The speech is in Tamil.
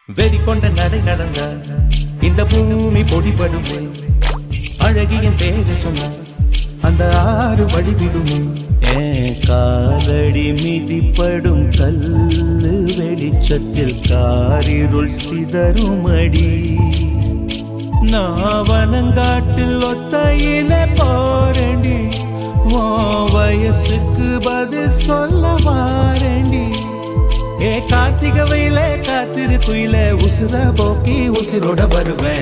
வெறி கொண்ட நடை நடந்த இந்த பூமி பொடிபடுமே அழகியின் பேரை சொன்ன அந்த ஆறு வழிவிடுமே ஏன் காலடி மிதிப்படும் கல்லு வெளிச்சத்தில் காரிருள் சிதறுமடி நாவனங்காட்டில் ஒத்தையில போரண்டி ஓ வயசுக்கு பதில் சொல்ல மாறண்டி ஏ கார்த்திகை வெயில காத்திரு குயில உசுர போக்கி உசிரோட வருவேன்